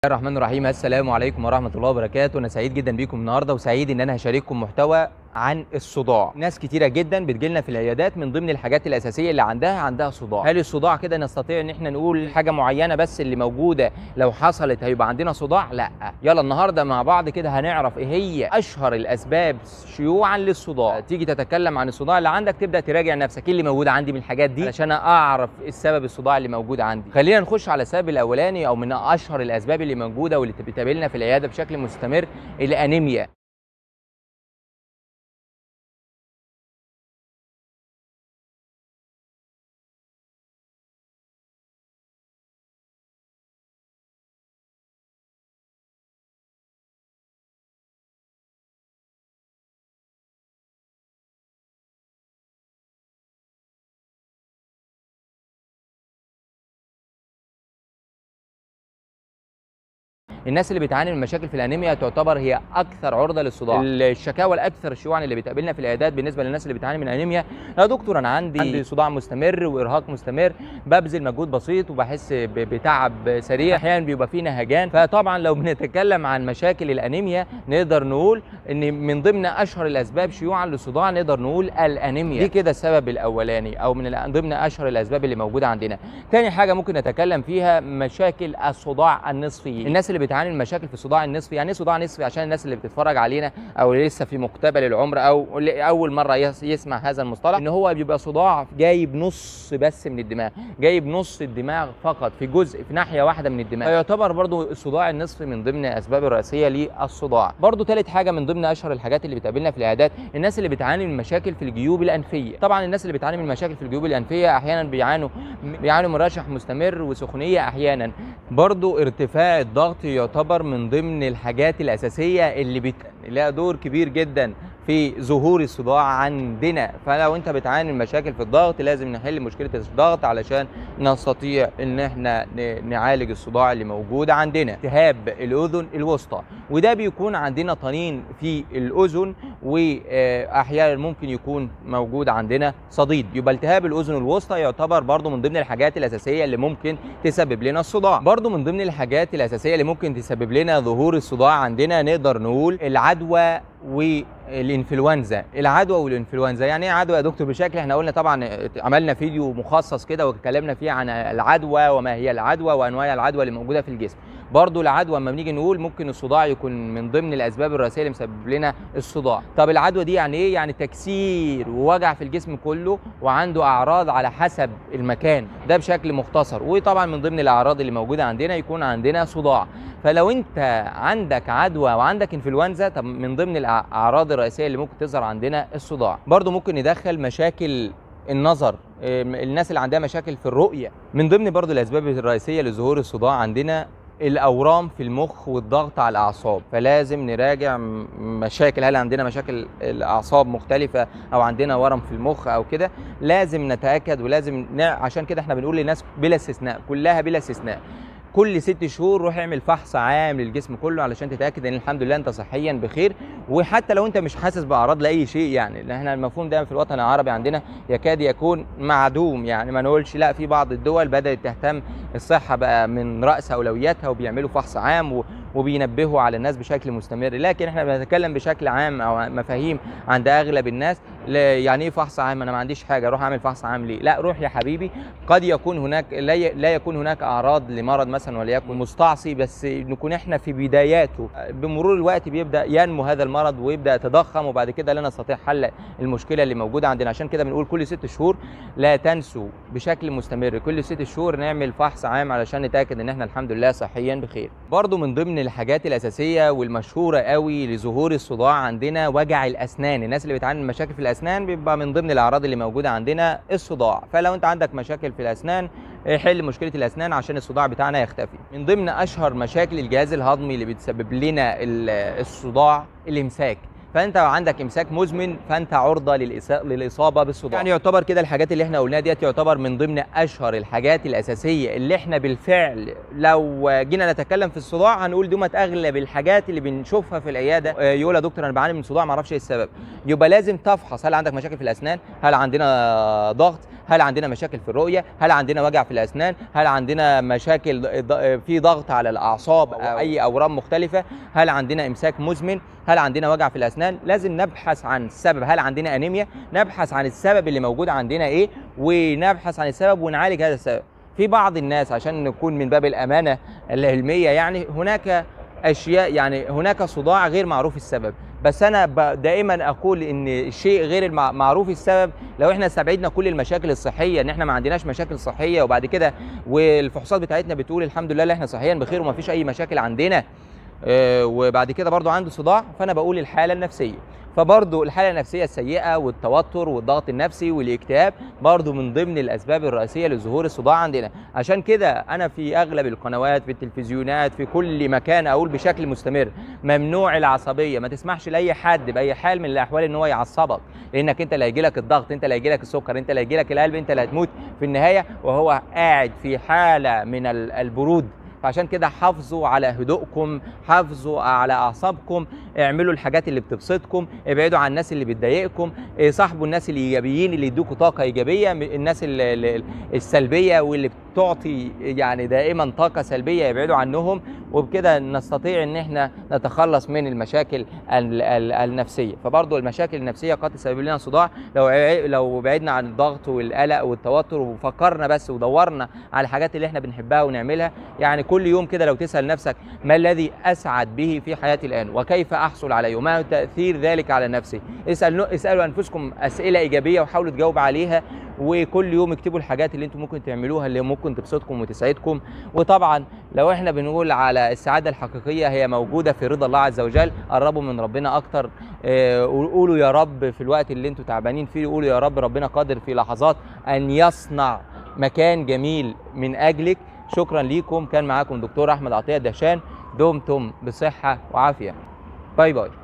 الرحمن الرحيم السلام عليكم ورحمه الله وبركاته انا سعيد جدا بيكم النهارده وسعيد ان انا هشارككم محتوى عن الصداع ناس كتيره جدا بتجيلنا في العيادات من ضمن الحاجات الاساسيه اللي عندها عندها صداع هل الصداع كده نستطيع ان احنا نقول حاجه معينه بس اللي موجوده لو حصلت هيبقى عندنا صداع لا يلا النهارده مع بعض كده هنعرف ايه هي اشهر الاسباب شيوعا للصداع تيجي تتكلم عن الصداع اللي عندك تبدا تراجع نفسك ايه اللي موجود عندي من الحاجات دي علشان اعرف السبب الصداع اللي موجود عندي خلينا نخش على السبب الاولاني او من اشهر الاسباب اللي موجوده واللي بتقابلنا في العياده بشكل مستمر الانيميا الناس اللي بتعاني من مشاكل في الانيميا تعتبر هي اكثر عرضه للصداع الشكاوى الاكثر شيوعا اللي بتقابلنا في العيادات بالنسبه للناس اللي بتعاني من انيميا يا دكتور انا عندي عندي صداع مستمر وارهاق مستمر ببذل مجهود بسيط وبحس ب- بتعب سريع احيانا بيبقى فيه نهجان فطبعا لو بنتكلم عن مشاكل الانيميا نقدر نقول ان من ضمن اشهر الاسباب شيوعا للصداع نقدر نقول الانيميا دي كده السبب الاولاني او من ال- ضمن اشهر الاسباب اللي موجوده عندنا تاني حاجه ممكن نتكلم فيها مشاكل الصداع النصفي الناس اللي بتعاني من مشاكل في الصداع النصفي يعني ايه صداع نصفي عشان الناس اللي بتتفرج علينا او لسه في مقتبل العمر او ل- اول مره يس- يسمع هذا المصطلح ان هو بيبقى صداع جايب نص بس من الدماغ جايب نص الدماغ فقط في جزء في ناحيه واحده من الدماغ فيعتبر برضو الصداع النصفي من ضمن الاسباب الرئيسيه للصداع برضو ثالث حاجه من ضمن اشهر الحاجات اللي بتقابلنا في العيادات الناس اللي بتعاني من مشاكل في الجيوب الانفيه طبعا الناس اللي بتعاني من مشاكل في الجيوب الانفيه احيانا بيعانوا بيعانوا من رشح مستمر وسخونيه احيانا برضو ارتفاع الضغط يعتبر من ضمن الحاجات الاساسيه اللي بت... لها دور كبير جدا في ظهور الصداع عندنا فلو انت بتعاني من مشاكل في الضغط لازم نحل مشكله الضغط علشان نستطيع ان احنا ن- نعالج الصداع اللي موجود عندنا التهاب الاذن الوسطى وده بيكون عندنا طنين في الاذن واحيانا ممكن يكون موجود عندنا صديد يبقى التهاب الاذن الوسطى يعتبر برضو من ضمن الحاجات الاساسيه اللي ممكن تسبب لنا الصداع برضو من ضمن الحاجات الاساسيه اللي ممكن تسبب لنا ظهور الصداع عندنا نقدر نقول العدوى والانفلونزا العدوى والانفلونزا يعني ايه عدوى يا دكتور بشكل احنا قلنا طبعا عملنا فيديو مخصص كده واتكلمنا فيه عن العدوى وما هي العدوى وانواع العدوى اللي موجوده في الجسم برضو العدوى اما بنيجي نقول ممكن الصداع يكون من ضمن الاسباب الرئيسيه اللي مسبب لنا الصداع طب العدوى دي يعني ايه يعني تكسير ووجع في الجسم كله وعنده اعراض على حسب المكان ده بشكل مختصر وطبعا من ضمن الاعراض اللي موجوده عندنا يكون عندنا صداع فلو انت عندك عدوى وعندك انفلونزا طب من ضمن الاعراض الرئيسيه اللي ممكن تظهر عندنا الصداع برضو ممكن ندخل مشاكل النظر إيه، الناس اللي عندها مشاكل في الرؤيه من ضمن برضو الاسباب الرئيسيه لظهور الصداع عندنا الاورام في المخ والضغط على الاعصاب فلازم نراجع م- مشاكل هل عندنا مشاكل الاعصاب مختلفه او عندنا ورم في المخ او كده لازم نتاكد ولازم ن... عشان كده احنا بنقول للناس بلا استثناء كلها بلا استثناء كل ست شهور روح اعمل فحص عام للجسم كله علشان تتاكد ان الحمد لله انت صحيا بخير وحتى لو انت مش حاسس باعراض لاي شيء يعني لان احنا المفهوم ده في الوطن العربي عندنا يكاد يكون معدوم يعني ما نقولش لا في بعض الدول بدات تهتم الصحه بقى من راس اولوياتها وبيعملوا فحص عام و... وبينبهوا على الناس بشكل مستمر لكن احنا بنتكلم بشكل عام او مفاهيم عند اغلب الناس ل- يعني ايه فحص عام انا ما عنديش حاجه اروح اعمل فحص عام ليه لا روح يا حبيبي قد يكون هناك لا ي- لا يكون هناك اعراض لمرض مثلا وليكن مستعصي بس نكون احنا في بداياته بمرور الوقت بيبدا ينمو هذا المرض ويبدا يتضخم وبعد كده لا نستطيع حل المشكله اللي موجوده عندنا عشان كده بنقول كل ست شهور لا تنسوا بشكل مستمر كل ست شهور نعمل فحص عام علشان نتاكد ان احنا الحمد لله صحيا بخير برضو من ضمن الحاجات الاساسيه والمشهوره قوي لظهور الصداع عندنا وجع الاسنان الناس اللي بتعاني من مشاكل في الاسنان بيبقى من ضمن الاعراض اللي موجوده عندنا الصداع فلو انت عندك مشاكل في الاسنان حل مشكله الاسنان عشان الصداع بتاعنا يختفي من ضمن اشهر مشاكل الجهاز الهضمي اللي بتسبب لنا ال- الصداع الامساك فانت لو عندك امساك مزمن فانت عرضه للإصا- للاصابه بالصداع يعني يعتبر كده الحاجات اللي احنا قلناها ديت يعتبر من ضمن اشهر الحاجات الاساسيه اللي احنا بالفعل لو جينا نتكلم في الصداع هنقول دومت اغلب الحاجات اللي بنشوفها في العياده آه، يقول يا دكتور انا بعاني من صداع ما اعرفش ايه السبب يبقى لازم تفحص هل عندك مشاكل في الاسنان هل عندنا ضغط هل عندنا مشاكل في الرؤيه هل عندنا وجع في الاسنان هل عندنا مشاكل ض- في ضغط على الاعصاب او اي اورام مختلفه هل عندنا امساك مزمن هل عندنا وجع في الاسنان لازم نبحث عن السبب هل عندنا انيميا نبحث عن السبب اللي موجود عندنا ايه ونبحث عن السبب ونعالج هذا السبب في بعض الناس عشان نكون من باب الامانه العلميه يعني هناك اشياء يعني هناك صداع غير معروف السبب بس انا ب- دائما اقول ان الشيء غير المع- معروف السبب لو احنا استبعدنا كل المشاكل الصحيه ان احنا ما عندناش مشاكل صحيه وبعد كده والفحوصات بتاعتنا بتقول الحمد لله احنا صحيا بخير وما فيش اي مشاكل عندنا آه، وبعد كده برضو عنده صداع فانا بقول الحاله النفسيه فبرضو الحاله النفسيه السيئه والتوتر والضغط النفسي والاكتئاب برضو من ضمن الاسباب الرئيسيه لظهور الصداع عندنا عشان كده انا في اغلب القنوات في التلفزيونات في كل مكان اقول بشكل مستمر ممنوع العصبيه ما تسمحش لاي حد باي حال من الاحوال ان هو يعصبك لانك انت اللي هيجي لك الضغط انت اللي هيجي لك السكر انت اللي هيجي لك القلب انت اللي هتموت في النهايه وهو قاعد في حاله من ال- البرود فعشان كده حافظوا على هدوءكم حافظوا على اعصابكم اعملوا الحاجات اللي بتبسطكم ابعدوا عن الناس اللي بتضايقكم إيه، صاحبوا الناس الايجابيين اللي يدوكوا طاقه ايجابيه م- الناس ال- ال- السلبيه واللي بتعطي يعني دائما طاقه سلبيه يبعدوا عنهم وبكده نستطيع ان احنا نتخلص من المشاكل ال- ال- النفسيه فبرضه المشاكل النفسيه قد تسبب لنا صداع لو ع- لو بعدنا عن الضغط والقلق والتوتر وفكرنا بس ودورنا على الحاجات اللي احنا بنحبها ونعملها يعني كل يوم كده لو تسال نفسك ما الذي اسعد به في حياتي الان وكيف احصل عليه وما هو تاثير ذلك على نفسي اسال اسالوا انفسكم اسئله ايجابيه وحاولوا تجاوبوا عليها وكل يوم اكتبوا الحاجات اللي انتم ممكن تعملوها اللي ممكن تبسطكم وتسعدكم وطبعا لو احنا بنقول على السعاده الحقيقيه هي موجوده في رضا الله عز وجل قربوا من ربنا اكتر آه، قولوا يا رب في الوقت اللي انتم تعبانين فيه قولوا يا رب ربنا قادر في لحظات ان يصنع مكان جميل من اجلك شكرا ليكم كان معاكم دكتور احمد عطيه دهشان دمتم بصحه وعافيه باي باي